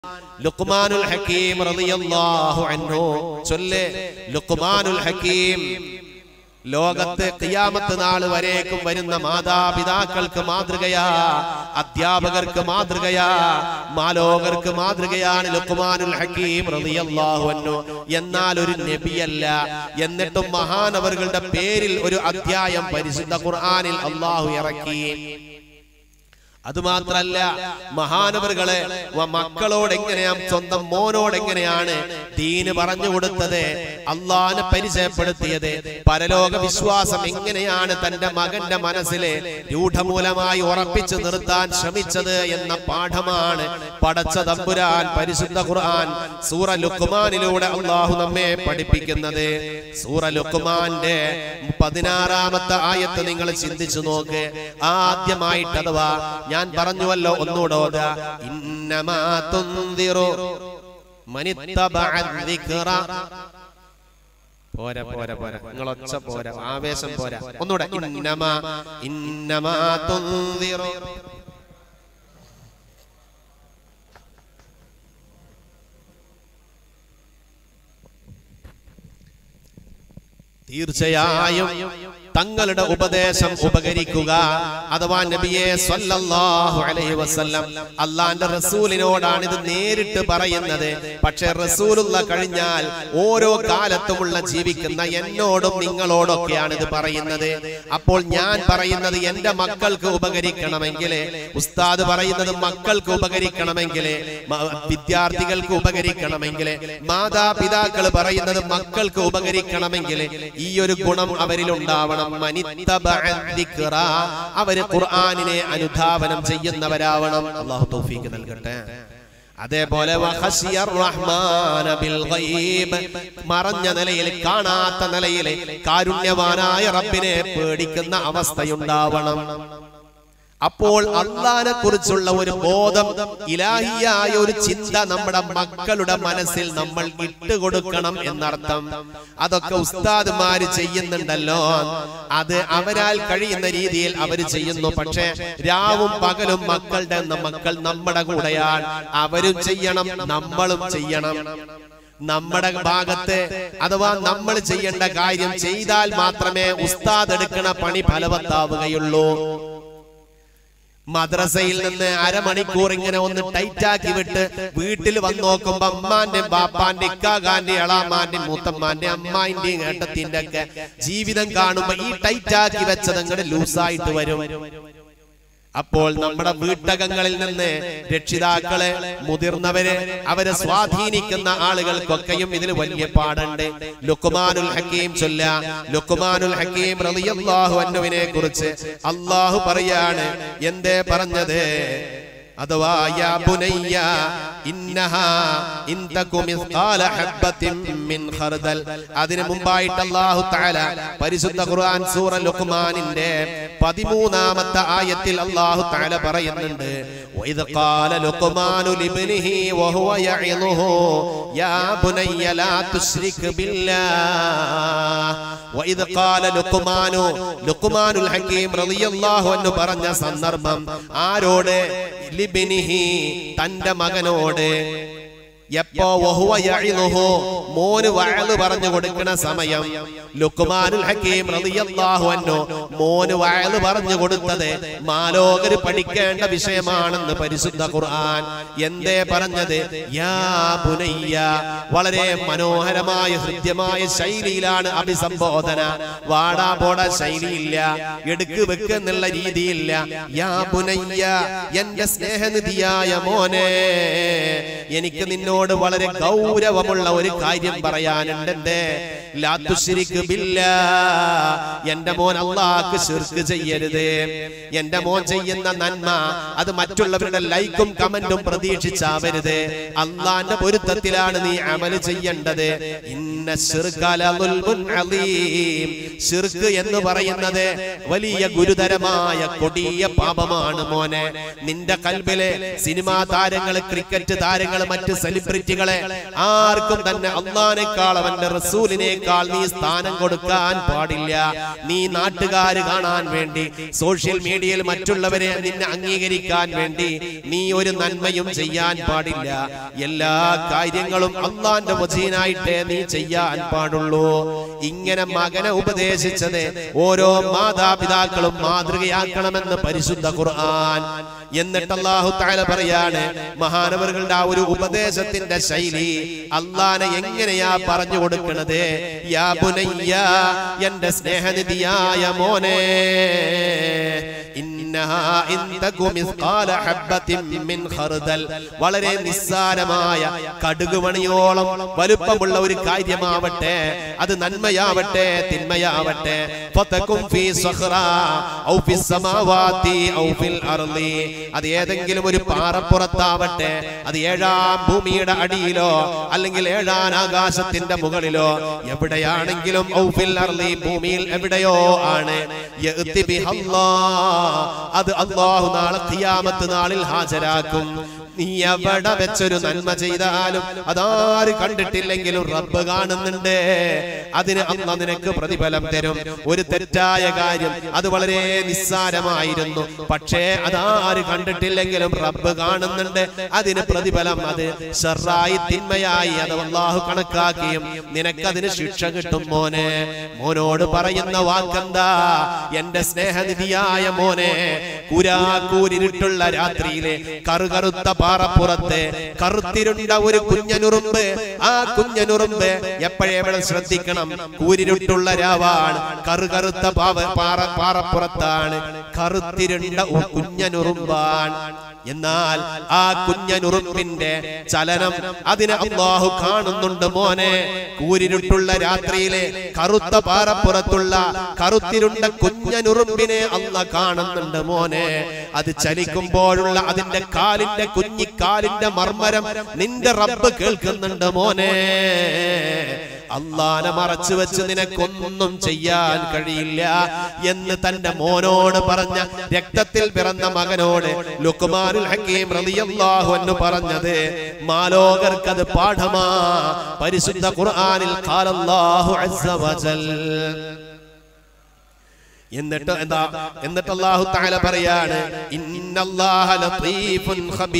ലുക്മാനുൽ ഹക്കീം റളിയല്ലാഹു അൻഹു ചൊല്ല് ലുക്മാനുൽ ഹക്കീം ലോകത്ത് ഖിയാമത്ത് നാൾ വരേക്കും വരുന്ന മാതാപിതാക്കൾക്ക് മാതൃകയാ അധ്യാപകർക്ക് മാതൃകയാ മാലോകർക്ക് മാതൃകയാണ് ലുക്മാനുൽ ഹക്കീം റളിയല്ലാഹു അൻഹു എന്നാൽ ഒരു നബിയല്ല എന്നിട്ടും മഹാനവറുകളുടെ പേരിൽ ഒരു അധ്യായം പരിശുദ്ധ ഖുർആനിൽ അള്ളാഹു ഇറക്കി അതുമാത്രല്ല മഹാനവറുകളെ വ- മക്കളോട് എങ്ങനെയാണ് സ്വന്തം മോനോട് എങ്ങനെയാണ് ദീന് പറഞ്ഞു കൊടുത്തത് അള്ളാനെ പരിചയപ്പെടുത്തിയത് പരലോക വിശ്വാസം എങ്ങനെയാണ് തന്റെ മകന്റെ മനസ്സിലെ രൂഢമൂലമായി ഉറപ്പിച്ചു നിർത്താൻ ശ്രമിച്ചത് എന്ന പാഠമാണ് പടച്ച തമ്പുരാൻ പരിശുദ്ധ ഖുർആൻ സൂറ ലുക്കുമാനിലൂടെ അള്ളാഹു നമ്മെ പഠിപ്പിക്കുന്നത് സൂറ ലുക്കുമാന്റെ പതിനാറാമത്തെ ആയത്ത് നിങ്ങൾ ചിന്തിച്ചു നോക്ക് ആദ്യമായിട്ട് അഥവാ ഞാൻ പറഞ്ഞുവല്ലോ ഒന്നുകൂടെ ഓതാ. ഇന്നമാ തുന്തിറു മനിത്തബഅ الذിക്റ. പോരാ പോരാ പോരാ നിങ്ങൾ ഒച്ച പോരാ ആവേശം പോരാ ഒന്നുകൂടെ ഇന്നമാ ഇന്നമാ തുന്തിറു തീർച്ചയായും തങ്ങളുടെ ഉപദേശം ഉപകരിക്കുക അഥവാ നബിയെ സ്വല്ലല്ലാഹു അലൈഹി വസല്ലം അള്ളാന്റെ റസൂലിനോടാണ് ഇത് നേരിട്ട് പറയുന്നത് പക്ഷെ റസൂലുള്ള കഴിഞ്ഞാൽ ഓരോ കാലത്തുമുള്ള ജീവിക്കുന്ന എന്നോടും നിങ്ങളോടൊക്കെയാണ് ഇത് പറയുന്നത് അപ്പോൾ ഞാൻ പറയുന്നത് എന്റെ മക്കൾക്ക് ഉപകരിക്കണമെങ്കിൽ ഉസ്താദ് പറയുന്നത് മക്കൾക്ക് ഉപകരിക്കണമെങ്കിൽ മ- വിദ്യാർത്ഥികൾക്ക് ഉപകരിക്കണമെങ്കിൽ മാതാപിതാക്കൾ പറയുന്നത് മക്കൾക്ക് ഉപകരിക്കണമെങ്കിൽ ഈ ഒരു ഗുണം അവരിൽ ഉണ്ടാവണം മനിത്തബഅ ദിക്റ. അവര് ഖുർആനിനെ അനുധാവനം ചെയ്യുന്നവരാവണം അള്ളാഹു തൗഫീക്ക് നൽകട്ടെ അതേപോലെ വഖശിയർ റഹ്മാന ബിൽ ഗൈബ്. മറഞ്ഞ നിലയിൽ കാണാത്ത നിലയിൽ കാരുണ്യവാനായ റബ്ബിനെ പേടിക്കുന്ന അവസ്ഥയുണ്ടാവണം അപ്പോൾ അള്ളാനെ കുറിച്ചുള്ള ഒരു ബോധം ഇലാഹിയായ ഒരു ചിന്ത നമ്മുടെ മക്കളുടെ മനസ്സിൽ നമ്മൾ ഇട്ടുകൊടുക്കണം എന്നർത്ഥം അതൊക്കെ ഉസ്താദ്മാര് ചെയ്യുന്നുണ്ടല്ലോ അത് അവരാൽ കഴിയുന്ന രീതിയിൽ അവർ ചെയ്യുന്നു പക്ഷേ രാവും പകലും മക്കളുടെ ന- മക്കൾ നമ്മുടെ കൂടെയാണ് അവരും ചെയ്യണം നമ്മളും ചെയ്യണം നമ്മുടെ ഭാഗത്ത് അഥവാ നമ്മൾ ചെയ്യേണ്ട കാര്യം ചെയ്താൽ മാത്രമേ ഉസ്താദ് എടുക്കണ പണി ഫലവത്താവുകയുള്ളൂ മദ്രസയിൽ നിന്ന് അരമണിക്കൂർ ഇങ്ങനെ ഒന്ന് ടൈറ്റാക്കി വിട്ട് വീട്ടിൽ വന്ന് നോക്കുമ്പോ അമ്മാന്റെ ബാപ്പാന്റെ ഇക്കാകാന്റെ എളാമാന്റെ മൂത്തമ്മാന്റെ അമ്മായിന്റെയും ഏട്ടത്തിന്റെ ഒക്കെ ജീവിതം കാണുമ്പോ ഈ ടൈറ്റാക്കി വെച്ചത് അങ്ങോട്ട് ലൂസായിട്ട് വരും അപ്പോൾ നമ്മുടെ വീട്ടകങ്ങളിൽ നിന്ന് രക്ഷിതാക്കളെ മുതിർന്നവരെ അവരെ സ്വാധീനിക്കുന്ന ആളുകൾക്കൊക്കെയും ഇതിൽ വലിയ പാടുണ്ട് ലുക്കുമാനുൽ ഹക്കീം ചൊല്ല ലുക്കുമാനുൽ ഹക്കീം റളിയല്ലാഹു അൻഹുവിനെ കുറിച്ച് അള്ളാഹു പറയാണ് എന്തേ പറഞ്ഞത് അഥവാ യാ ബുനയ്യ ഇന്നഹാ ഇൻ തകു മിസ്ഖാല ഹബ്ബത്തിൻ മിൻ ഖർദൽ അതിനു മുമ്പായിട്ട് അല്ലാഹു തആല പരിശുദ്ധ ഖുർആൻ സൂറ ലുഖ്മാനിന്റെ 13ാമത്തെ ആയത്തിൽ അല്ലാഹു തആല പറയുന്നുണ്ട് വഇദ് ഖാല ലുഖ്മാനു ലിബ്നിഹി വഹുവ യഇദുഹു യാ ബുനയ്യ ലാ തുശ്രിക് ബില്ലാഹ് വഇദ് ഖാല ലുഖ്മാനു ലുഖ്മാനുൽ ഹക്കീം റളിയല്ലാഹു അൻഹു പറഞ്ഞ സന്ദർഭം ആരോട് ലിബ്നിഹി തന്റെ മകനോട് എപ്പോ വഹുവ യഇദുഹു മോന് വഅല് പറഞ്ഞു കൊടുക്കുന്ന സമയം ലുക്മാനുൽ ഹക്കീം റളിയല്ലാഹു അൻഹു മോന് വഅല് പറഞ്ഞു കൊടുത്തത് മാലോകര് പഠിക്കേണ്ട വിഷയമാണെന്ന് പരിശുദ്ധ ഖുർആൻ എന്തേ പറഞ്ഞത് യാ ബുനയ്യ വളരെ മനോഹരമായ ഹൃദ്യമായ ശൈലിയിലാണ് അഭിസംബോധന വാടാ പോടാ ശൈലിയില്ല എടുക്ക് വെക്ക് എന്നുള്ള രീതിയില്ല യാ ബുനയ്യ എന്റെ സ്നേഹനിധിയായ മോനെ എനിക്ക് നിന്നോട് വളരെ ഗൗരവമുള്ള ഒരു കാര്യം പറയാനുണ്ട് എന്തേ ലാത്തുശിരിക്ക് ബില്ല എന്റെ മോൻ അള്ളാഹ്ക്ക് ശിർക്ക് ചെയ്യരുത് എന്റെ മോൻ ചെയ്യുന്ന നന്മ അത് മറ്റുള്ളവരുടെ ലൈക്കും കമന്റും പ്രതീക്ഷിച്ചാവരുത് അള്ളാന്റെ പൊരുത്തത്തിലാണ് നീ അമല് ചെയ്യേണ്ടത് ഇന്ന ശിർക്ക് ലദുൽമുൻ അലീം. ശിർക്ക് എന്ന് പറയുന്നത് വലിയ ഗുരുതരമായ കൊടിയ പാപമാണ് മോനെ നിന്റെ കൽബിലെ സിനിമാ താരങ്ങൾ ക്രിക്കറ്റ് താരങ്ങൾ മറ്റ് സെലിബ്രിറ്റി സെലിബ്രിറ്റികളെ ആർക്കും തന്നെ അള്ളാനേക്കാൾ അവന്റെ റസൂലിനേക്കാൾ നീ സ്ഥാനം കൊടുക്കാൻ പാടില്ല നീ നാട്ടുകാര് കാണാൻ വേണ്ടി സോഷ്യൽ മീഡിയയിൽ മറ്റുള്ളവരെ നിന്നെ അംഗീകരിക്കാൻ വേണ്ടി നീ ഒരു നന്മയും ചെയ്യാൻ പാടില്ല എല്ലാ കാര്യങ്ങളും അള്ളാന്റെ വചീനായിട്ടേ നീ ചെയ്യാൻ പാടുള്ളൂ ഇങ്ങനെ മകനെ ഉപദേശിച്ചത് ഓരോ മാതാപിതാക്കളും മാതൃകയാക്കണമെന്ന് പരിശുദ്ധ ഖുർആൻ എന്നിട്ട് അള്ളാഹു താല പറയാണ് മഹാനവറുകളുടെ ആ ഒരു ഉപദേശത്തിന്റെ ശൈലി അള്ളാനെ എങ്ങനെയാ പറഞ്ഞു കൊടുക്കണത് യാ ബുനയ്യ എന്റെ സ്നേഹനിധിയായ മോനെ ഇന്നഹാ ഇൻ തകു മിസ്കാല ഹബ്ബത്തിൻ മിൻ ഖർദൽ വളരെ നിസ്സാരമായ കടുകുമണിയോളം വലുപ്പമുള്ള ഒരു കാര്യമാവട്ടെ അത് നന്മയാവട്ടെ തിന്മയാവട്ടെ ഫതകും ഫീ സഖറ ഔ ഫിസ് സമാവാതി ഔ ഫിൽ അർളി അത് ഏതെങ്കിലും ഒരു പാറപ്പുറത്താവട്ടെ അത് ഏഴാം ഭൂമിയുടെ അടിയിലോ അല്ലെങ്കിൽ ഏഴാം ആകാശത്തിന്റെ മുകളിലോ എവിടെയാണെങ്കിലും ഔ ഫിൽ അർളി ഭൂമിയിൽ എവിടെയോ ആണ് യഅ്തി ബിഹല്ലാ അത് അള്ളാഹു നാളെ ഖിയാമത്ത് നാളിൽ ഹാജരാക്കും നീ എവിടെ വെച്ചൊരു നന്മ ചെയ്താലും അതാര് കണ്ടിട്ടില്ലെങ്കിലും റബ്ബ് കാണുന്നുണ്ട് അതിന് അന്ന് നിനക്ക് പ്രതിഫലം തരും ഒരു തെറ്റായ കാര്യം അത് വളരെ നിസ്സാരമായിരുന്നു പക്ഷേ അതാര് കണ്ടിട്ടില്ലെങ്കിലും റബ്ബ് കാണുന്നുണ്ട് അതിന് പ്രതിഫലം അത് ഷർറായി തിന്മയായി അത് അള്ളാഹു കണക്കാക്കിയും നിനക്കതിന് ശിക്ഷ കിട്ടും മോനെ മോനോട് പറയുന്ന വാക്കെന്താ എന്റെ സ്നേഹനിധിയായ മോനെ കുരാക്കൂരിട്ടുള്ള രാത്രിയിലെ കറുകറുത്ത പാറപ്പുറത്ത് കറുത്തിരുണ്ട ഒരു കുഞ്ഞനുറുമ്പ് ആ കുഞ്ഞനുറുമ്പ് എപ്പോഴെവിടെ ശ്രദ്ധിക്കണം കൂരിരുട്ടുള്ള രാവാണ് കറുകറുത്ത പാവ പാറ പാറപ്പുറത്താണ് കറുത്തിരുണ്ട ഒരു കുഞ്ഞനുറുമ്പാണ് എന്നാൽ ആ കുഞ്ഞനുറുമ്പിന്റെ ചലനം അതിനെ അള്ളാഹു കാണുന്നുണ്ട് മോനെ കൂരിരുട്ടുള്ള രാത്രിയിലെ കറുത്ത പാറപ്പുറത്തുള്ള കറുത്തിരുണ്ട കുഞ്ഞനുറുമ്പിനെ അല്ല കാണുന്നുണ്ട് മോനെ അത് ചലിക്കുമ്പോഴുള്ള അതിന്റെ കാലിന്റെ കുഞ്ഞിക്കാലിന്റെ മർമ്മരം നിന്റെ റബ്ബ് കേൾക്കുന്നുണ്ട് മോനെ അള്ളാനെ മറച്ചു വെച്ച് നിനക്കൊന്നും ചെയ്യാൻ കഴിയില്ല എന്ന് തന്റെ മോനോട് പറഞ്ഞ രക്തത്തിൽ പിറന്ന മകനോട് ലുക്മാനുൽ ഹക്കീം റളിയല്ലാഹു അൻഹു പറഞ്ഞത് മാലോകർക്കത് പാഠമാ പരിശുദ്ധ ഖുർആനിൽ ഖാലല്ലാഹു അസ്സ വജൽ എന്നിട്ട് എന്താ എന്നിട്ട് അല്ലാഹു തആല പറയാണ് ഇന്നല്ലാഹ ലതീഫുൻ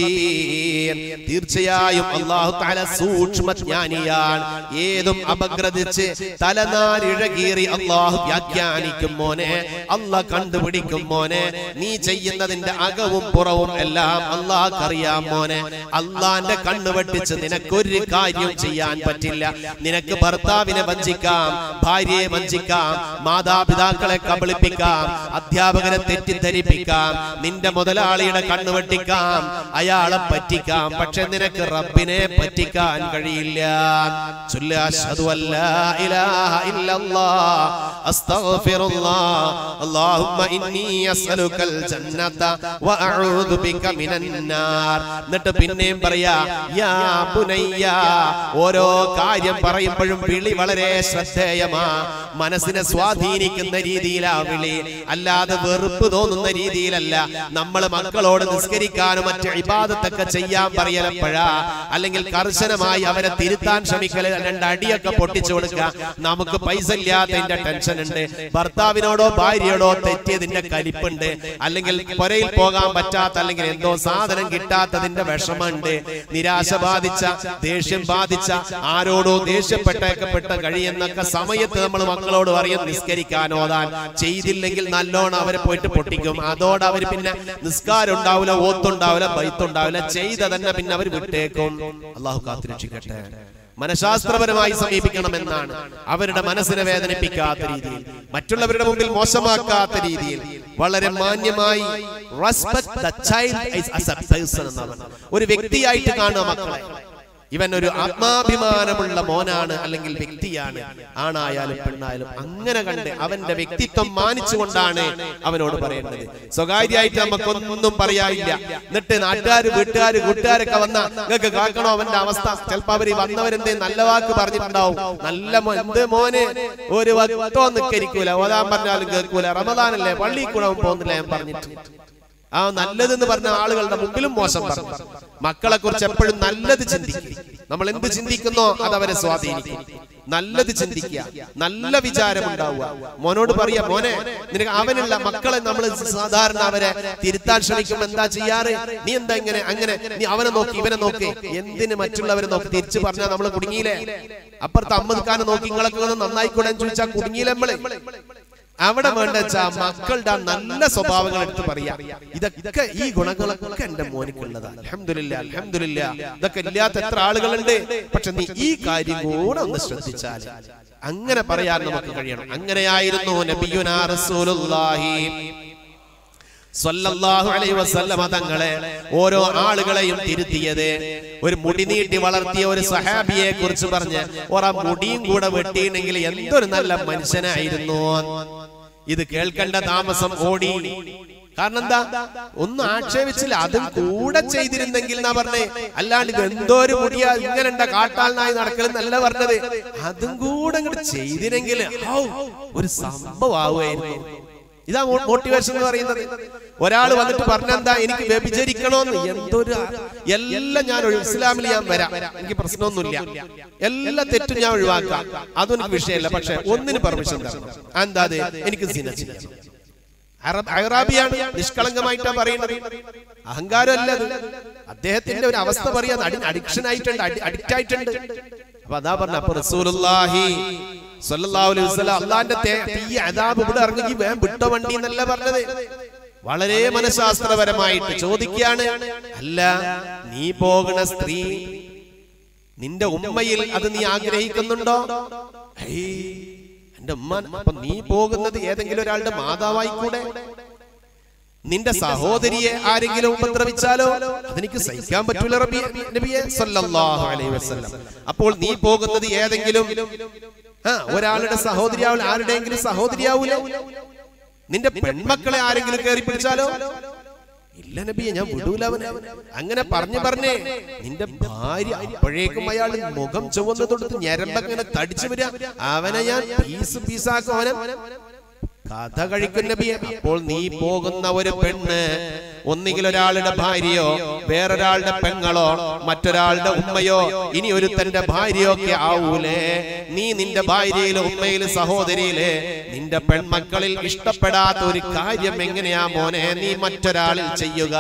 ഖബീർ തീർച്ചയായും അല്ലാഹു തആല സൂക്ഷ്മജ്ഞാനിയാണ് ഏതും അപഗ്രഥിച്ച് തലനാരിഴകീറി അല്ലാഹു വ്യാഖ്യാനിക്കും മോനെ അല്ലാഹ് കണ്ടുപിടിക്കും മോനെ നീ ചെയ്യുന്നതിന്റെ അകവും പുറവും എല്ലാം അല്ലാഹ് അറിയാം മോനെ അള്ളാന്റെ കണ്ണ് വെട്ടിച്ച് നിനക്കൊരു കാര്യം ചെയ്യാൻ പറ്റില്ല നിനക്ക് ഭർത്താവിനെ വഞ്ചിക്കാം ഭാര്യയെ വഞ്ചിക്കാം മാതാപിതാക്കളെ കബളിപ്പിക്കാം അധ്യാപകനെ തെറ്റിദ്ധരിപ്പിക്കാം നിന്റെ മുതലാളിയുടെ കണ്ണ് വെട്ടിക്കാം അയാളെ പറ്റിക്കാം പക്ഷെ നിനക്ക് റബ്ബിനെ പറ്റിക്കാൻ കഴിയില്ല ചൊല്ലുക, അശ്ഹദു അല്ലാ ഇലാഹ ഇല്ലല്ലാഹ്, അസ്തഗ്ഫിറുല്ലാഹ്, അല്ലാഹുമ്മ ഇന്നി അസ്അലുക്കൽ ജന്നത വഅഊദു ബിക മിനൻ നാർ. എന്നിട്ട് പിന്നെയും പറയാ യാ ബുനയ്യ ഓരോ കാര്യം പറയുമ്പോഴും വിളി വളരെ ശ്രദ്ധേയമാ മനസ്സിനെ സ്വാധീനിക്കുന്ന രീതിയിലാ വിളി അല്ലാതെ വെറുപ്പ് തോന്നുന്ന രീതിയിലല്ല നമ്മൾ മക്കളോട് നിസ്കരിക്കാനും മറ്റ് ഇബാദത്തൊക്കെ ചെയ്യാൻ പറയലപ്പോഴാ അല്ലെങ്കിൽ കർശനമായി അവരെ തിരുത്താൻ ശ്രമിക്കൽ രണ്ടടിയൊക്കെ പൊട്ടിച്ചു കൊടുക്കുക നമുക്ക് പൈസ ഇല്ലാത്തതിന്റെ ടെൻഷൻ ഉണ്ട് ഭർത്താവിനോടോ ഭാര്യയോടോ തെറ്റിയതിന്റെ കലിപ്പുണ്ട് അല്ലെങ്കിൽ പുരയിൽ പോകാൻ പറ്റാത്ത അല്ലെങ്കിൽ എന്തോ സാധനം കിട്ടാത്തതിന്റെ വിഷമമുണ്ട് നിരാശ ബാധിച്ച ദേഷ്യം ബാധിച്ച ആരോടോ ദേഷ്യപ്പെട്ടേക്കപ്പെട്ട കഴിയുന്നൊക്കെ സമയത്ത് നമ്മൾ മക്കളോട് പറയും നിസ്കരിക്കാൻ ഓതാൻ ചെയ്തില്ലെങ്കിൽ നല്ലോണം അവരെ പോയിട്ട് പൊട്ടിക്കും അതോടെ അവർ പിന്നെ നിസ്കാരം ഉണ്ടാവില്ല ഓത്തുണ്ടാവില്ല ബൈത്തുണ്ടാവില്ല ചെയ്ത തന്നെ പിന്നെ അവർ വിട്ടേക്കും അള്ളാഹു കാത്തിരക്ഷിക്കട്ടെ മനഃശാസ്ത്രപരമായി സമീപിക്കണമെന്നാണ് അവരുടെ മനസ്സിനെ വേദനിപ്പിക്കാത്ത രീതിയിൽ മറ്റുള്ളവരുടെ മുമ്പിൽ മോശമാക്കാത്ത രീതിയിൽ വളരെ മാന്യമായി respect the child as a person എന്നാണ് ഒരു വ്യക്തിയായിട്ട് കാണുക മക്കളെ ഇവൻ ഒരു ആത്മാഭിമാനമുള്ള മോനാണ് അല്ലെങ്കിൽ വ്യക്തിയാണ് ആണായാലും പെണ്ണായാലും അങ്ങനെ കണ്ട് അവന്റെ വ്യക്തിത്വം മാനിച്ചുകൊണ്ടാണ് അവനോട് പറയേണ്ടത് സ്വകാര്യമായിട്ട് നമുക്കൊന്നും പറയാനില്ല എന്നിട്ട് നാട്ടുകാർ വീട്ടുകാർ കൂട്ടുകാരൊക്കെ വന്ന നിങ്ങൾക്ക് കാക്കണോ അവന്റെ അവസ്ഥ ചിലപ്പോ അവര് വന്നവരെന്തേ നല്ല വാക്ക് പറഞ്ഞിട്ടുണ്ടാവും നല്ല മോ- എന്ത് മോന് ഒരു വക്തോ നിക്കരിക്കൂല ഓതാൻ പറഞ്ഞാലും കേൾക്കൂല റമദാനല്ലേ പള്ളി കൂടെ അവൻ പോകുന്നില്ല ഞാൻ പറഞ്ഞിട്ട് ആ നല്ലതെന്ന് പറഞ്ഞ ആളുകളുടെ മുമ്പിലും മോശം പറഞ്ഞു മക്കളെ കുറിച്ച് എപ്പോഴും നല്ലത് ചിന്തിക്കും നമ്മൾ എന്ത് ചിന്തിക്കുന്നോ അത് അവരെ സ്വാധീനിക്കും നല്ലത് ചിന്തിക്കുക നല്ല വിചാരം ഉണ്ടാവുക മോനോട് പറയാ മോനെ നിനക്ക് അവനുള്ള മക്കളെ നമ്മൾ സാധാരണ അവരെ തിരുത്താൻ ശ്രമിക്കുമ്പോ എന്താ ചെയ്യാറ് നീ എന്താ ഇങ്ങനെ അങ്ങനെ നീ അവനെ നോക്കി ഇവനെ നോക്കി എന്തിന് മറ്റുള്ളവരെ നോക്കി തിരിച്ചു പറഞ്ഞാൽ നമ്മൾ കുടുങ്ങിയില്ലേ അപ്പുറത്ത് അമ്മദ് ഖാനെ നോക്കി നിങ്ങളൊക്കെ ഒന്ന് നന്നായിക്കൂടെ എന്ന് ചോദിച്ചാൽ കുടുങ്ങിയില്ലേ നമ്മള് അവിടെ വേണ്ട വെച്ചാ മക്കളുടെ ആ നല്ല സ്വഭാവങ്ങൾ എടുത്ത് പറയാ ഇതൊക്കെ ഈ ഗുണങ്ങളൊക്കെ എന്റെ മോനിക്കുള്ളതാണ് അൽഹംദുലില്ലാ അൽഹംദുലില്ലാ ഇതൊക്കെ ഇല്ലാത്ത എത്ര ആളുകളുണ്ട് പക്ഷെ നീ ഈ കാര്യം കൂടെ ഒന്ന് ശ്രദ്ധിച്ചാൽ അങ്ങനെ പറയാൻ നമുക്ക് കഴിയണം അങ്ങനെയായിരുന്നു നബിയുനാ റസൂലുള്ളാഹി സ്വല്ലല്ലാഹു അലൈഹി വസല്ലമ തങ്ങളെ ഓരോ ആളുകളെയും തിരുത്തിയത് ഒരു മുടി നീട്ടി വളർത്തിയ ഒരു സഹാബിയെ കുറിച്ച് പറഞ്ഞ് ഒറ മുടിയും കൂടെ വെട്ടിയിണെങ്കിൽ എന്തൊരു നല്ല മനുഷ്യനായിരുന്നു ഇത് കേൾക്കേണ്ട താമസം ഓടി കാരണം എന്താ ഒന്നും ആക്ഷേപിച്ചില്ല അതും കൂടെ ചെയ്തിരുന്നെങ്കിൽ എന്നാ പറഞ്ഞേ അല്ലാണ്ട് ഇത് എന്തോ ഒരു മുടിയാ ഇങ്ങനെ ഉണ്ടാ കാട്ടാളിനായി നടക്കലെന്നല്ല പറഞ്ഞത് അതും കൂടെ അങ്ങോട്ട് ചെയ്തിരെങ്കിൽ ഹൗ, ഒരു സംഭവമാവുമായിരുന്നു ഇതാ മോട്ടിവേഷൻ എന്ന് പറയുന്നത് ഒരാൾ വന്നിട്ട് പറഞ്ഞെന്താ എനിക്ക് വ്യഭിചരിക്കണോന്ന് എന്തൊരു എല്ലാം ഞാൻ ഒഴി- ഇസ്ലാമിൽ ഞാൻ വരാം എനിക്ക് പ്രശ്നമൊന്നുമില്ല എല്ലാ തെറ്റും ഞാൻ ഒഴിവാക്കാം അതും എനിക്ക് വിഷയമല്ല പക്ഷെ ഒന്നിന് പെർമിഷൻ തരണം എന്താ അത് എനിക്ക് സിന ചെയ്യണം അറബ് അറാബിയാണ് നിഷ്കളങ്കമായിട്ടാണ് പറയുന്നത് അഹങ്കാരം അല്ല അത് അദ്ദേഹത്തിന്റെ ഒരു അവസ്ഥ പറയാൻ അഡിക്ഷൻ ആയിട്ടുണ്ട് അഡിക്റ്റ് ആയിട്ടുണ്ട് അപ്പൊ അതാ പറഞ്ഞ അപ്പൊ റസൂലുള്ളാഹി സ്വല്ലല്ലാഹു അലൈഹി വസല്ലം അള്ളാന്റെ തേ- തീ അതാബ് ഇവിടെ ഇറങ്ങി വേം വിട്ട വണ്ടി എന്നല്ല പറഞ്ഞത് വളരെ മനഃശാസ്ത്രപരമായിട്ട് ചോദിക്കുകയാണ് അല്ല നീ പോകുന്ന സ്ത്രീ നിന്റെ ഉമ്മയിൽ അത് നീ ആഗ്രഹിക്കുന്നുണ്ടോ ഹേയ്, എന്റെ ഉമ്മ അപ്പൊ നീ പോകുന്നത് ഏതെങ്കിലും ഒരാളുടെ മാതാവായിക്കൂടെ നിന്റെ സഹോദരിയെ ആരെങ്കിലും ഉപദ്രവിച്ചാലോ അതെനിക്ക് സഹിക്കാൻ പറ്റൂല റബി നബിയെ സല്ലല്ലാഹു അലൈഹി വസല്ലം അപ്പോൾ നീ പോകുന്നത് ഏതെങ്കിലും ആ ഒരാളുടെ സഹോദരിയാവില്ല ആരുടെയെങ്കിലും സഹോദരിയാവൂല നിന്റെ പെൺമക്കളെ ആരെങ്കിലും കയറി പിടിച്ചാലോ ഇല്ല നബിയെ ഞാൻ വിടൂല അവനെ അങ്ങനെ പറഞ്ഞു പറഞ്ഞേ നിന്റെ ഭാര്യ അപ്പോഴേക്കും അയാൾ മുഖം ചുവന്ന് തൊടുത്ത് ഞരമ്പങ്ങനെ തടിച്ചു വരിക അവനെ ഞാൻ പീസ് പീസാക്കും അവനെ കഥ കഴിക്കും നബിയെ അപ്പോൾ നീ പോകുന്ന ഒരു പെണ്ണ് ഒന്നുകിൽ ഒരാളുടെ ഭാര്യയോ വേറൊരാളുടെ പെങ്ങളോ മറ്റൊരാളുടെ ഉമ്മയോ ഇനി ഒരു തന്റെ ഭാര്യയോ ഒക്കെ ആവൂലേ നീ നിന്റെ ഭാര്യയിലെ ഉമ്മയിലെ സഹോദരിയിലെ നിന്റെ പെൺമക്കളിൽ ഇഷ്ടപ്പെടാത്ത ഒരു കാര്യം എങ്ങനെയാ മോനെ നീ മറ്റൊരാളിൽ ചെയ്യുക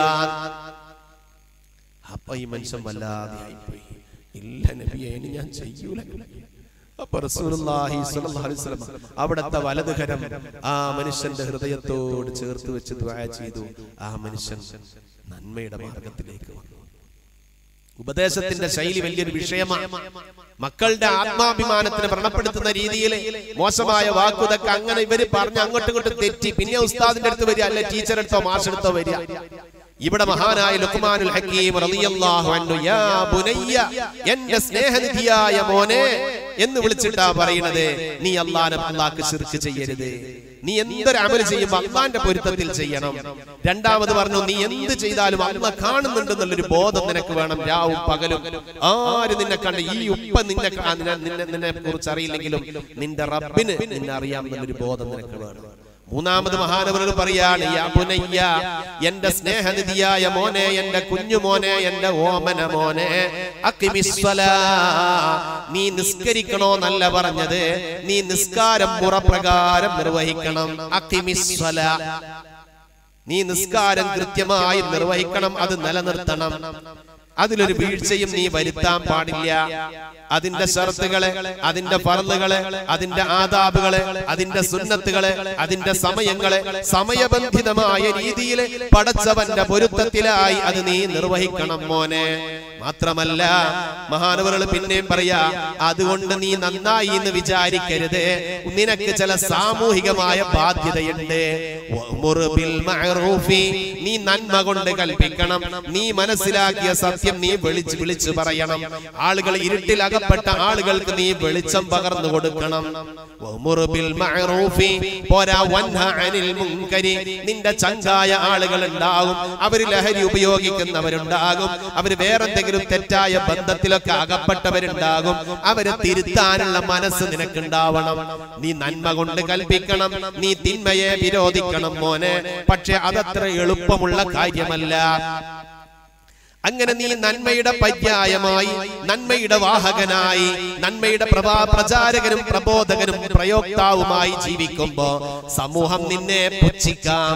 അപ്പൊ ഈ മനുഷ്യൻ വല്ലാതെ ആയിപ്പോയി ഇല്ല നബിയെ ഇനി ഞാൻ ചെയ്യൂല അപ്പൊ റസൂലുള്ളാഹി സ്വല്ലല്ലാഹു അലൈഹി വസല്ലം അവിടുത്തെ വലതുകരം ആ മനുഷ്യന്റെ ഹൃദയത്തോട് ചേർത്ത് വെച്ച് ദുആ ചെയ്തു ആ മനുഷ്യൻ നന്മയുടെ മാർഗത്തിലേക്ക് വന്നു ഉപദേശത്തിന്റെ ശൈലി വലിയൊരു വിഷയമാണ് മക്കളുടെ ആത്മാഭിമാനത്തിന് വ്രണപ്പെടുത്തുന്ന രീതിയിൽ മോശമായ വാക്കുതൊക്കെ അങ്ങനെ ഇവര് പറഞ്ഞ് അങ്ങോട്ടും ഇങ്ങോട്ടും തെറ്റി പിന്നെ ഉസ്താദിന്റെ അടുത്ത് വരിക അല്ലെ ടീച്ചറെടുത്തോ മാഷെടുത്തോ വരിക ഇവിടെ മഹാനായ ലുക്മാനുൽ ഹക്കീം റളിയല്ലാഹു അൻഹു യാ ബുനയ്യ എന്റെ സ്നേഹനിധിയായ മോനെ എന്ന് വിളിച്ചിട്ടാ പറയുന്നത് നീ അള്ളാനെ അള്ളാഹ്ക്ക് ശിർക്ക് ചെയ്യരുത് നീ എന്തൊരു അമൽ ചെയ്യുമ്പോൾ അള്ളാന്റെ പൊരുത്തത്തിൽ ചെയ്യണം രണ്ടാമത് പറഞ്ഞു നീ എന്ത് ചെയ്താലും അള്ള കാണുന്നുണ്ടെന്നുള്ളൊരു ബോധം നിനക്ക് വേണം രാവും പകലും ആര് നിന്നെ കണ്ട് ഈ ഉപ്പ നിന്നെ കാ- നിന്നെ നിന്നെ- നിന്നെ കുറിച്ച് അറിയില്ലെങ്കിലും നിന്റെ റബ്ബിന് നിന്നെ അറിയാമെന്നുള്ളൊരു ബോധം നിനക്ക് വേണം മൂന്നാമത് മഹാനവർ പറയാണ് യാ ബുനയ്യ എന്റെ സ്നേഹനിധിയായ മോനെ എന്റെ കുഞ്ഞു മോനെ എന്റെ ഓമന മോനെ അക്കിമിസ്വലാ നീ നിസ്കരിക്കണോ നല്ല പറഞ്ഞത് നീ നിസ്കാരം മുറപ്രകാരം നിർവഹിക്കണം അക്കിമിസ്വലാ നീ നിസ്കാരം കൃത്യമായി നിർവഹിക്കണം അത് നിലനിർത്തണം അതിലൊരു വീഴ്ചയും നീ വരുത്താൻ പാടില്ല അതിന്റെ ഷർത്തുകളെ അതിന്റെ ഫറലുകളെ അതിന്റെ ആദാബുകളെ അതിന്റെ സുന്നത്തുകളെ അതിന്റെ സമയങ്ങളെ സമയബന്ധിതമായ രീതിയിൽ പടച്ചവന്റെ പൊരുത്തത്തിലായി അത് നീ നിർവഹിക്കണം മോനെ മാത്രമല്ല മഹാനവറുകൾ പിന്നെയും പറയാ അതുകൊണ്ട് നീ നന്നായി എന്ന് വിചാരിക്കരുത് നിനക്ക് ചില സാമൂഹികമായ ബാധ്യതയുണ്ട് വഅ്മുർ ബിൽ മഅറൂഫി. നീ നന്മ കൊണ്ട് കൽപ്പിക്കണം നീ മനസ്സിലാക്കിയ സത്യം നീ വിളിച്ച് വിളിച്ചു പറയണം ആളുകൾ ഇരുട്ടിൽ അകപ്പെട്ട ആളുകൾക്ക് നീ വെളിച്ചം പകർന്നു കൊടുക്കണം വഅ്മുർ ബിൽ മഅറൂഫി. പോരാ വൻഹ അനിൽ മുൻകരി നിന്റെ ചങ്കായ ആളുകൾ ഉണ്ടാകും അവർ ലഹരി ഉപയോഗിക്കുന്നവരുണ്ടാകും അവർ വേറെന്തെങ്കിലും തെറ്റായ ബന്ധത്തിലൊക്കെ അകപ്പെട്ടവരുണ്ടാകും അവരെ തിരുത്താനുള്ള മനസ്സ് നിനക്കുണ്ടാവണം നീ നന്മ കൊണ്ട് കൽപ്പിക്കണം നീ തിന്മയെ വിരോധിക്കണം മോനെ പക്ഷെ അതത്ര എളുപ്പമുള്ള കാര്യമല്ല അങ്ങനെ നീ നന്മയുടെ പര്യായമായി നന്മയുടെ വാഹകനായി നന്മയുടെ പ്രഭാ പ്രചാരകനും പ്രബോധകനും പ്രയോക്താവുമായി ജീവിക്കുമ്പോ സമൂഹം നിന്നെ പുച്ഛിക്കാം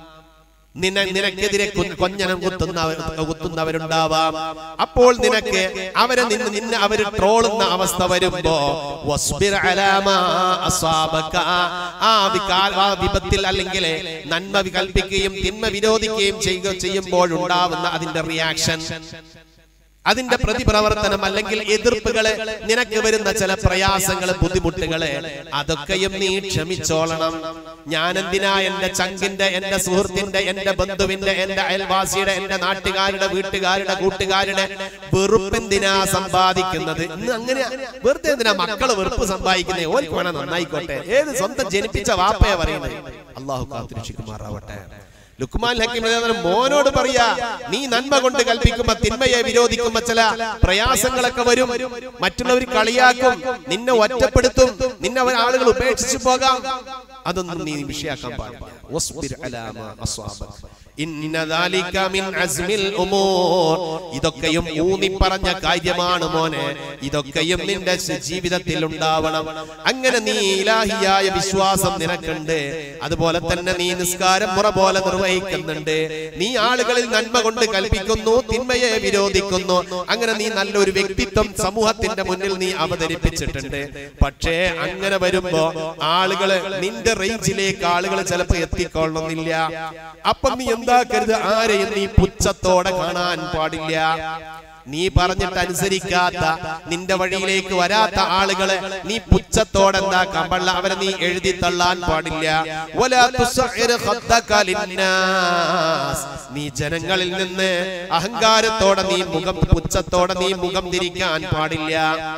നിന നിനക്കെതിരെ കു- കൊഞ്ഞനം കുത്തുന്നവർ കുത്തുന്നവരുണ്ടാവാം അപ്പോൾ നിനക്ക് അവരെ നിന്ന് നിന്നെ അവര് ട്രോളുന്ന അവസ്ഥ വരുമ്പോ വസ്ബിർ അലാ മാ അസ്വാബക. ആ വികാ- ആ വിപത്തിൽ അല്ലെങ്കിൽ നന്മ വികൽപ്പിക്കുകയും തിന്മ വിരോധിക്കുകയും ചെയ്യുക ചെയ്യുമ്പോഴുണ്ടാവുന്ന അതിന്റെ റിയാക്ഷൻ അതിന്റെ പ്രതിപ്രവർത്തനം അല്ലെങ്കിൽ എതിർപ്പുകള് നിനക്ക് വരുന്ന ചില പ്രയാസങ്ങള് ബുദ്ധിമുട്ടുകള് അതൊക്കെയും നീ ക്ഷമിച്ചോളണം ഞാൻ എന്തിനാ എന്റെ ചങ്കിന്റെ എന്റെ സുഹൃത്തിന്റെ എന്റെ ബന്ധുവിന്റെ എന്റെ അയൽവാസിയുടെ എന്റെ നാട്ടുകാരുടെ വീട്ടുകാരുടെ കൂട്ടുകാരുടെ വെറുപ്പ് എന്തിനാ സമ്പാദിക്കുന്നത് ഇന്ന് അങ്ങനെ വെറുതെ എന്തിനാ മക്കള് വെറുപ്പ് സമ്പാദിക്കുന്നത് ഓർക്ക് വേണം നന്നായിക്കോട്ടെ ഏത് സ്വന്തം ജനിപ്പിച്ച വാപ്പയെ പറയുന്നത് അള്ളാഹു കാത്തിരക്ഷിക്കുമാറാവട്ടെ ലുക്മാൻ ഹക്കീം റളിയല്ലാഹു അൻഹു മോനോട് പറയാ നീ നന്മ കൊണ്ട് കൽപ്പിക്കുമ്പോ തിന്മയെ വിരോധിക്കുമ്പോ ചില പ്രയാസങ്ങളൊക്കെ വരും മറ്റുള്ളവർ കളിയാക്കും നിന്നെ ഒറ്റപ്പെടുത്തും നിന്നെ അവർ ആളുകൾ ഉപേക്ഷിച്ചു പോകാം അതൊന്നും നീ വിഷയാക്കാൻ പാടില്ല വസ്ബിർ അലാ മാ അസ്വാബക. ഇന്ന ദാലിക മിൻ അസ്മിൽ ഉമൂർ. ഇതൊക്കെയും ഊന്നി പറഞ്ഞ കാര്യമാണ് മോനെ ഇതൊക്കെയും നിന്റെ ശ- ജീവിതത്തിൽ ഉണ്ടാവണം അങ്ങനെ നീ ഇലാഹിയായ വിശ്വാസം നിനക്കുണ്ട് അതുപോലെ തന്നെ നീ നിസ്കാരം മുറ പോലെ നിർവഹിക്കുന്നുണ്ട് നീ ആളുകളിൽ നന്മ കൊണ്ട് കൽപ്പിക്കുന്നു തിന്മയെ വിരോധിക്കുന്നു അങ്ങനെ നീ നല്ലൊരു വ്യക്തിത്വം സമൂഹത്തിന്റെ മുന്നിൽ നീ അവതരിപ്പിച്ചിട്ടുണ്ട് പക്ഷേ അങ്ങനെ വരുമ്പോ ആളുകള് നിന്റെ റേഞ്ചിലേക്ക് ആളുകൾ ചിലപ്പോ എത്തിക്കൊള്ളണമെന്നില്ല അപ്പം നീ എന്താക്കരുത് ആരെയും നീ പുച്ഛത്തോടെ കാണാൻ പാടില്ല നീ പറഞ്ഞിട്ട് അനുസരിക്കാത്ത നിന്റെ വഴിയിലേക്ക് വരാത്ത ആളുകളെ നീ പുച്ഛത്തോടെ എന്താക്കാൻ പാടില്ല അവരെ നീ എഴുതി തള്ളാൻ പാടില്ല വലാ തുസ്ഇർ ഖദ്ദക ലിന്നാസ്. നീ ജനങ്ങളിൽ നിന്ന് അഹങ്കാരത്തോടെ നീ മുഖം പുച്ഛത്തോടെ നീ മുഖം തിരിക്കാൻ പാടില്ല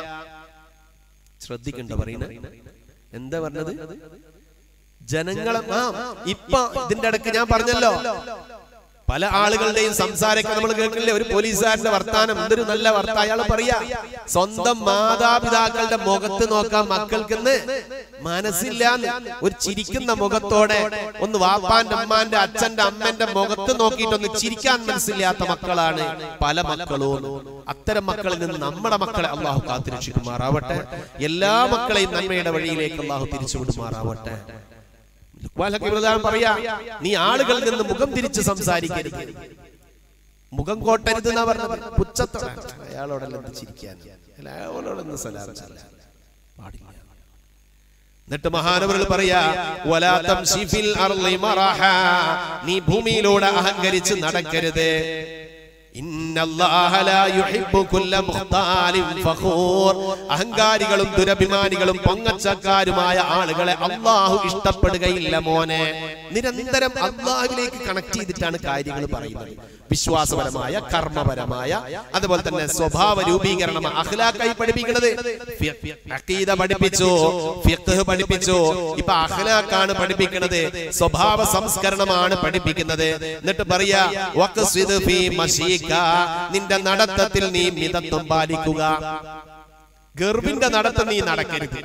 ശ്രദ്ധിക്കണ്ട പറയുന്നത് എന്താ പറഞ്ഞത് ജനങ്ങളെ ആ ഇപ്പൊ ഇതിന്റെ ഇടയ്ക്ക് ഞാൻ പറഞ്ഞല്ലോ പല ആളുകളുടെയും സംസാരമൊക്കെ നമ്മൾ കേൾക്കില്ലേ ഒരു പോലീസുകാരന്റെ വർത്താനം എന്തൊരു നല്ല വർത്ത അയാൾ പറയാ സ്വന്തം മാതാപിതാക്കളുടെ മുഖത്ത് നോക്കാൻ മക്കൾക്കെന്ന് മനസ്സില്ല ഒരു ചിരിക്കുന്ന മുഖത്തോടെ ഒന്ന് വാപ്പാന്റെ അമ്മാന്റെ അച്ഛന്റെ അമ്മന്റെ മുഖത്ത് നോക്കിയിട്ടൊന്ന് ചിരിക്കാൻ മനസ്സില്ലാത്ത മക്കളാണ് പല മക്കളും അത്തരം മക്കളിൽ നിന്ന് നമ്മുടെ മക്കളെ അള്ളാഹു കാത്തിരക്ഷിക്കുമാറാവട്ടെ എല്ലാ മക്കളെയും നന്മയുടെ വഴിയിലേക്ക് അള്ളാഹു തിരിച്ചുവിടുമാറാവട്ടെ ലുക്മാൻ ഹക്കീം റളിയല്ലാഹു അൻഹു പറയാ നീ ആളുകളിൽ നിന്ന് മുഖം തിരിച്ച് സംസാരിക്കരുത് മുഖം കോട്ടരുത് എന്നാ പറഞ്ഞത് പുച്ഛത്തോടെ അയാളോടെല്ലാം എന്ത് ചിരിക്കാൻ അല്ല, അയാളോടൊന്ന് സലാം ചൊല്ലാൻ പാടില്ല എന്നിട്ട് മഹാനവറുകൾ പറയാ "വലാ തംശി ഫിൽ അർളി മറഹ." നീ ഭൂമിയിലൂടെ അഹങ്കരിച്ച് നടക്കരുത് ഇന്നല്ലാഹ ലാ യുഹിബ്ബു കുല്ല മുഖ്താലിൻ ഫഖൂർ. അഹങ്കാരികളും ദുരഭിമാനികളും പൊങ്ങച്ചക്കാരുമായ ആളുകളെ അള്ളാഹു ഇഷ്ടപ്പെടുകയില്ല മോനെ നിരന്തരം അള്ളാഹുവിലേക്ക് കണക്ട് ചെയ്തിട്ടാണ് കാര്യങ്ങൾ പറയുന്നത് വിശ്വാസപരമായ കർമ്മപരമായ അതുപോലെ തന്നെ സ്വഭാവ രൂപീകരണം അഖ്ലാഖായി പഠിപ്പിക്കുന്നത് ഫി- അഖീദ പഠിപ്പിച്ചു ഫിഖ്ഹ് പഠിപ്പിച്ചു ഇപ്പൊ അഖ്ലാഖാണ് പഠിപ്പിക്കുന്നത് സ്വഭാവ സംസ്കരണമാണ് പഠിപ്പിക്കുന്നത് എന്നിട്ട് പറയാ വഖ്സിദ് ഫീ മശീക നിന്റെ നടത്തത്തിൽ നീ മിതത്വം പാലിക്കുക ഗർഭിന്റെ നടത്തം നീ നടക്കരുത്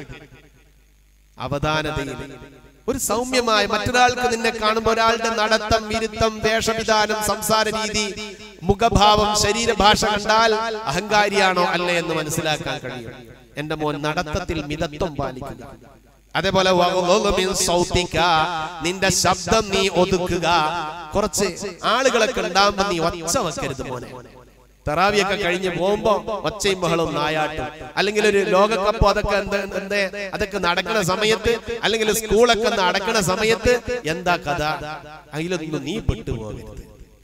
അവധാനതയിൽ ഒരു സൗമ്യമായ മറ്റൊരാൾക്ക് നിന്നെ കാണുമ്പോൾ ഒരാളുടെ നടത്തം വിരുത്തം വേഷവിധാനം സംസാര രീതി മുഖഭാവം ശരീരഭാഷ കണ്ടാൽ അഹങ്കാരിയാണോ അല്ലേ എന്ന് മനസ്സിലാക്കാൻ കഴിയും എന്റെ മോൻ നടത്തത്തിൽ മിതത്വം പാലിക്കുക അതേപോലെ വഗ്ളുള് മിൻ സൗതിക. നിന്റെ ശബ്ദം നീ ഒതുക്കുക കുറച്ച് ആളുകളൊക്കെ ഉണ്ടാകുമ്പോ നീ ഒച്ച വെക്കരുത് മോനെ തെറാവിയൊക്കെ കഴിഞ്ഞ് പോകുമ്പോ ഒച്ചയും ബഹളവും നായാട്ടും അല്ലെങ്കിൽ ഒരു ലോകകപ്പ് അതൊക്കെ എന്ത് എന്തേ അതൊക്കെ നടക്കുന്ന സമയത്ത് അല്ലെങ്കിൽ സ്കൂളൊക്കെ നടക്കുന്ന സമയത്ത് എന്താ കഥ അതിലൊന്നും നീ പെട്ടുപോകരുത്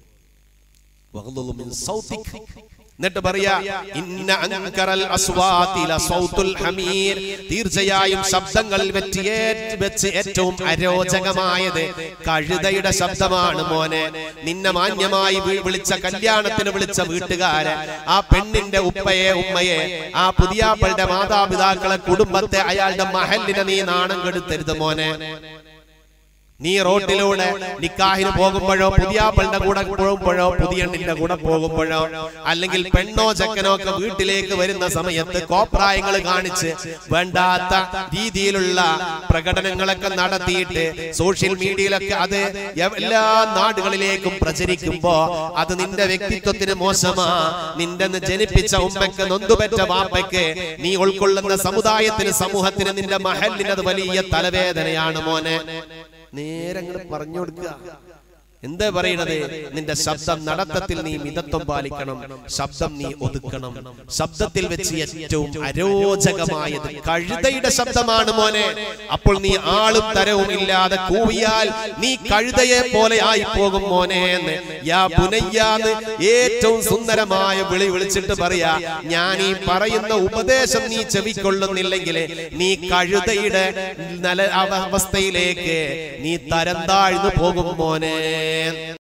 വഗ്ളുള് മിൻ സൗതിക്. എന്നിട്ട് പറയാ ഇന്ന അൻകറൽ അസ്വാതി ലസൗതുൽ ഹമീർ തീർച്ചയായും ശബ്ദങ്ങളിൽ വെച്ച് ഏ- വെച്ച് ഏറ്റവും അരോചകമായത് കഴുതയുടെ ശബ്ദമാണ് മോനെ നിന്നെ മാന്യമായി വി- വിളിച്ച കല്യാണത്തിന് വിളിച്ച വീട്ടുകാരെ ആ പെണ്ണിന്റെ ഉപ്പയെ ഉമ്മയെ ആ പുതിയാപ്പളുടെ മാതാപിതാക്കളെ കുടുംബത്തെ അയാളുടെ മഹലിനെ നീ നാണം കെടുത്തരുത് മോനെ നീ റോട്ടിലൂടെ നിക്കാഹിന് പോകുമ്പോഴോ പുതിയാപ്പളുടെ കൂടെ പോകുമ്പോഴോ പുതിയണ്ണിന്റെ കൂടെ പോകുമ്പോഴോ അല്ലെങ്കിൽ പെണ്ണോ ചെക്കനോ ഒക്കെ വീട്ടിലേക്ക് വരുന്ന സമയത്ത് കോപ്രായങ്ങൾ കാണിച്ച് വേണ്ടാത്ത രീതിയിലുള്ള പ്രകടനങ്ങളൊക്കെ നടത്തിയിട്ട് സോഷ്യൽ മീഡിയയിലൊക്കെ അത് എv- എല്ലാ നാടുകളിലേക്കും പ്രചരിക്കുമ്പോ അത് നിന്റെ വ്യക്തിത്വത്തിന് മോശമാ നിന്റെ ന്ന് ജനിപ്പിച്ച ഉമ്മയ്ക്ക് നൊന്തുപെറ്റ വാപ്പയ്ക്ക് നീ ഉൾക്കൊള്ളുന്ന സമുദായത്തിന് സമൂഹത്തിന് നിന്റെ മഹലിന് അത് വലിയ തലവേദനയാണ് മോനെ നേരെ അങ്ങോട്ട് പറഞ്ഞു കൊടുക്കുക എന്താ പറയണത് നിന്റെ ശബ്ദം നടത്തത്തിൽ നീ മിതത്വം പാലിക്കണം ശബ്ദം നീ ഒതുക്കണം ശബ്ദത്തിൽ വെച്ച് ഏറ്റവും അരോചകമായത് കഴുതയുടെ ശബ്ദമാണ് മോനെ അപ്പോൾ നീ ആളും തരവും ഇല്ലാതെ കൂവിയാൽ നീ കഴുതയെ പോലെ ആയി പോകും മോനെ എന്ന് യാ പുനയ്യാന്ന് ഏറ്റവും സുന്ദരമായ വിളി വിളിച്ചിട്ട് പറയാ ഞാൻ ഈ പറയുന്ന ഉപദേശം നീ ചെവിക്കൊള്ളുന്നില്ലെങ്കിൽ നീ കഴുതയുടെ നില അവസ്ഥയിലേക്ക് നീ തരം താഴ്ന്നു പോകും മോനെ